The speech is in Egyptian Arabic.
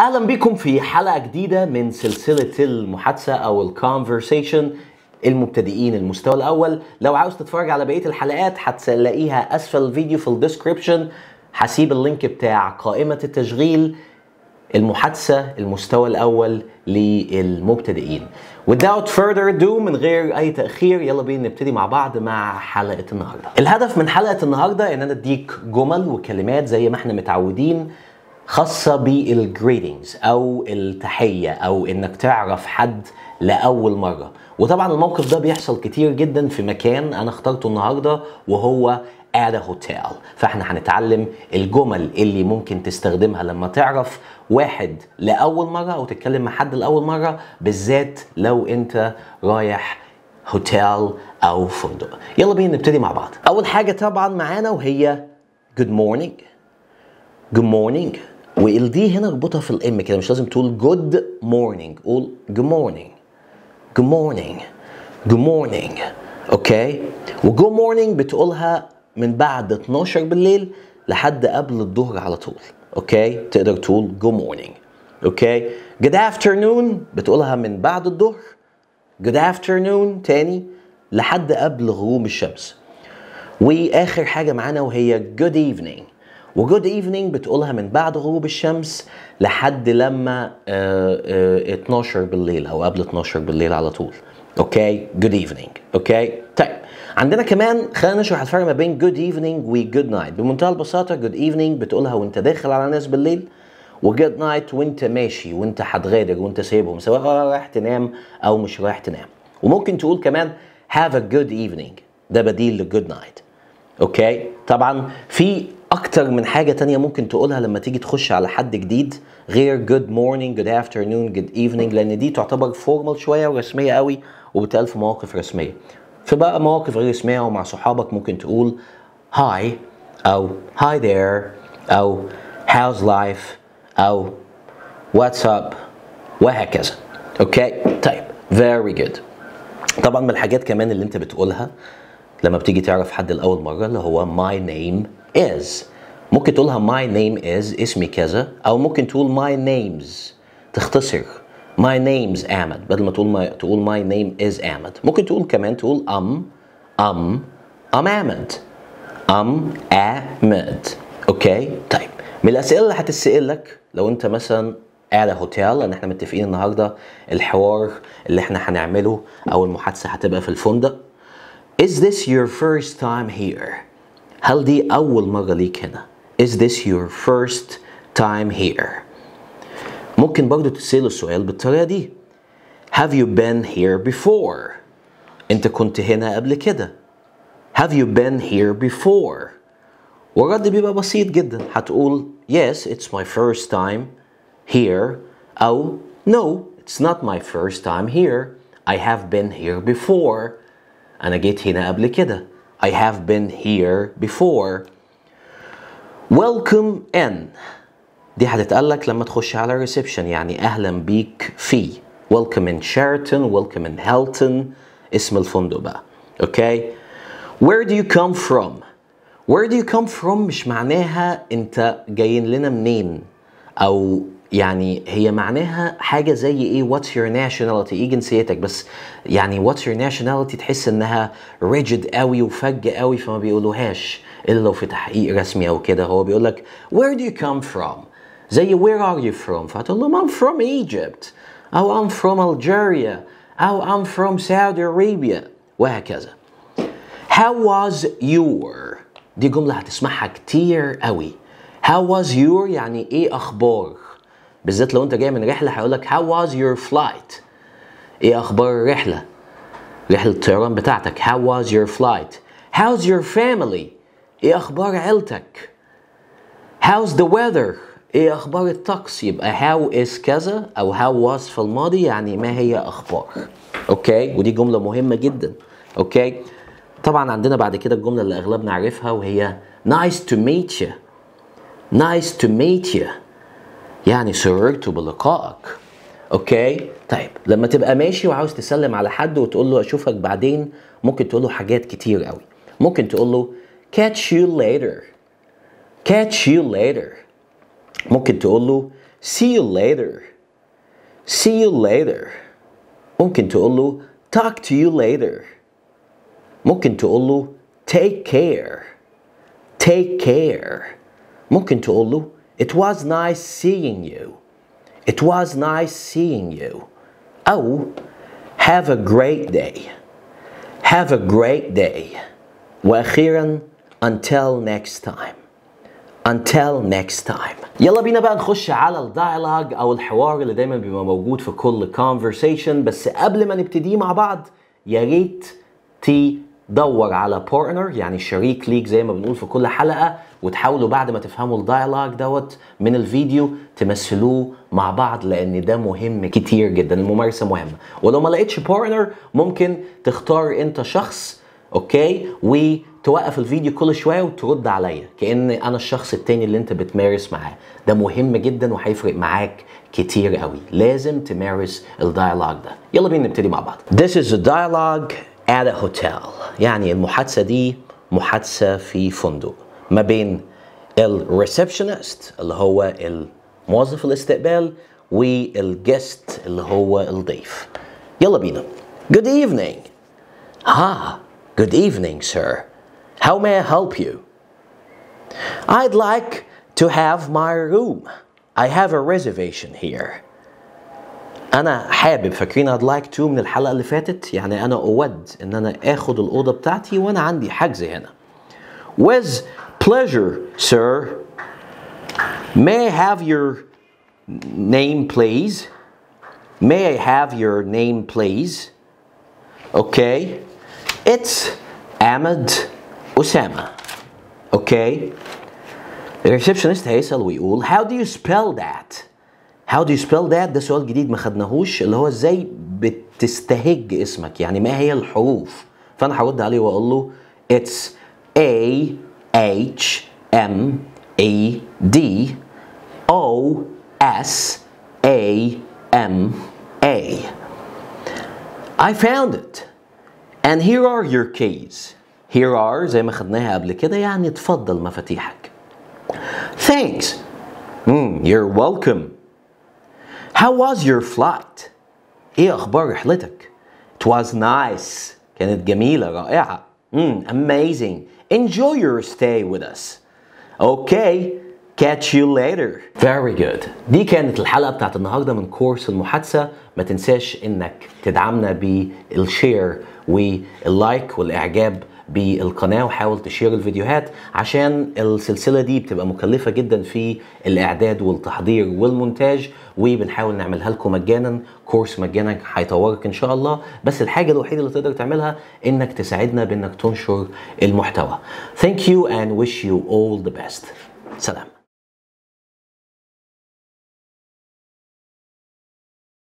اهلا بكم في حلقه جديده من سلسله المحادثه او الكونفرسيشن المبتدئين المستوى الاول لو عاوز تتفرج على بقيه الحلقات هتلاقيها اسفل الفيديو في الديسكريبشن هسيب اللينك بتاع قائمه التشغيل المحادثه المستوى الاول للمبتدئين without further ado من غير اي تاخير يلا بينا نبتدي مع بعض مع حلقه النهارده الهدف من حلقه النهارده ان انا اديك جمل وكلمات زي ما احنا متعودين خاصة بالجريدنجز أو التحية أو إنك تعرف حد لأول مرة وطبعا الموقف ده بيحصل كتير جدا في مكان أنا اخترته النهاردة وهو at a hotel فاحنا هنتعلم الجمل اللي ممكن تستخدمها لما تعرف واحد لأول مرة أو تتكلم مع حد لأول مرة بالذات لو أنت رايح هوتيل أو فندق يلا بينا نبتدي مع بعض أول حاجة طبعا معانا وهي good morning good morning والدي هنا اربطها في الام كده مش لازم تقول good morning قول good morning good morning good morning اوكي وجود مورنينج بتقولها من بعد 12 بالليل لحد قبل الظهر على طول اوكي تقدر تقول good morning اوكي good afternoon بتقولها من بعد الظهر good afternoon تاني لحد قبل غروب الشمس واخر حاجه معانا وهي good evening وجود ايفنينج بتقولها من بعد غروب الشمس لحد لما آه، آه، 12 بالليل او قبل 12 بالليل على طول اوكي جود ايفنينج اوكي طيب عندنا كمان خلينا نشرح الفرق ما بين جود ايفنينج وجود نايت بمنتهى البساطه جود ايفنينج بتقولها وانت داخل على ناس بالليل وجود نايت وانت ماشي وانت هتغادر وانت سايبهم سواء رايح تنام او مش رايح تنام وممكن تقول كمان have a good evening ده بديل لجود نايت اوكي طبعا في اكتر من حاجه تانية ممكن تقولها لما تيجي تخش على حد جديد غير good morning good afternoon good evening لان دي تعتبر فورمال شويه ورسميه قوي وبتقال في مواقف رسميه في بقى مواقف غير رسميه ومع صحابك ممكن تقول hi او hi there او how's life او what's up وهكذا اوكي طيب very good طبعا من الحاجات كمان اللي انت بتقولها لما بتيجي تعرف حد لأول مرة اللي هو my name is ممكن تقولها my name is اسمي كذا أو ممكن تقول my names تختصر my name's أحمد بدل ما تقول my, تقول my name is أحمد ممكن تقول كمان تقول أم أم أم أحمد أم أحمد أوكي طيب من الأسئلة اللي هتتسأل لك لو أنت مثلا قاعد هوتيل لأن احنا متفقين النهاردة الحوار اللي احنا هنعمله أو المحادثة هتبقى في الفندق Is this your first time here? هل دي أول مرة ليك هنا؟ Is this your first time here? ممكن برضو تسأل السؤال بالطريقة دي Have you been here before? أنت كنت هنا قبل كده Have you been here before? والرد بيبقى بسيط جدا هتقول Yes, it's my first time here أو No, it's not my first time here I have been here before أنا جيت هنا قبل كده I have been here before Welcome in دي هتتقالك لما تخش على الريسبشن يعني أهلا بيك في Welcome in Sheraton Welcome in Hilton اسم الفندق بقى أوكي Where do you come from Where do you come from مش معناها أنت جايين لنا منين أو يعني هي معناها حاجة زي ايه what's your nationality ايه جنسيتك بس يعني what's your nationality تحس انها rigid قوي وفج قوي فما بيقولوهاش الا لو في تحقيق رسمي او كده هو بيقول لك where do you come from زي where are you from فهتقول لهم I'm from Egypt او I'm from Algeria او I'm from Saudi Arabia وهكذا How was your دي جملة هتسمعها كتير قوي How was your يعني ايه اخبار بالذات لو انت جاي من رحله هيقول لك how was your flight ايه اخبار الرحله رحله الطيران بتاعتك how was your flight how's your family ايه اخبار عيلتك how's the weather ايه اخبار الطقس يبقى how is كذا او how was في الماضي يعني ما هي اخبار اوكي ودي جمله مهمه جدا اوكي طبعا عندنا بعد كده الجمله اللي اغلبنا عارفها وهي nice to meet you nice to meet you يعني سررت بلقائك اوكي طيب لما تبقى ماشي وعاوز تسلم على حد وتقول له اشوفك بعدين ممكن تقول له حاجات كتير قوي ممكن تقول له catch you later catch you later ممكن تقول له see you later see you later ممكن تقول له talk to you later ممكن تقول له take care take care ممكن تقول له it was nice seeing you it was nice seeing you أو have a great day have a great day وأخيرا until next time until next time يلا بينا بقى نخش على الدايلوج او الحوار اللي دايما بيبقى موجود في كل conversation بس قبل ما نبتدي مع بعض يا ريت تدور على partner يعني شريك ليك زي ما بنقول في كل حلقه وتحاولوا بعد ما تفهموا الدايلوج دوت من الفيديو تمثلوه مع بعض لان ده مهم كتير جدا الممارسه مهمه ولو ما لقيتش partner ممكن تختار انت شخص اوكي وتوقف الفيديو كل شويه وترد عليا كان انا الشخص التاني اللي انت بتمارس معاه ده مهم جدا وهيفرق معاك كتير قوي لازم تمارس الديالوج ده يلا بينا نبتدي مع بعض This is a dialogue at a hotel يعني المحادثه دي محادثه في فندق ما بين الريسبشنست اللي هو موظف الاستقبال والجست اللي هو الضيف يلا بينا Good evening Ah, good evening, sir. How may I help you? I'd like to have my room. I have a reservation here. أنا حابب فاكرين I'd like to من الحلقة اللي فاتت يعني أنا أود إن أنا آخد الأوضة بتاعتي وأنا عندي حجز هنا. With pleasure, sir. May I have your name, please? May I have your name, please? Okay. It's Ahmed Osama. Okay. The receptionist هيسأل ويقول How do you spell that? How do you spell that? ده سؤال جديد ما خدناهوش اللي هو ازاي بتستهج اسمك يعني ما هي الحروف فانا هرد عليه واقول له It's A H M E D O S A M A I found it And here are your keys. Here are زي ما خدناها قبل كده يعني اتفضل مفاتيحك. Thanks. Mm, you're welcome. How was your flight? ايه اخبار رحلتك؟ It was nice. كانت جميلة رائعة. Mm, amazing. Enjoy your stay with us. Okay. Catch you later. Very good. دي كانت الحلقة بتاعت النهاردة من كورس المحادثة ما تنساش انك تدعمنا بالشير واللايك والاعجاب بالقناة وحاول تشير الفيديوهات عشان السلسلة دي بتبقى مكلفة جدا في الإعداد والتحضير والمونتاج وبنحاول نعملها لكم مجانا كورس مجانا هيطورك إن شاء الله بس الحاجة الوحيدة اللي تقدر تعملها إنك تساعدنا بإنك تنشر المحتوى. Thank you and wish you all the best. سلام.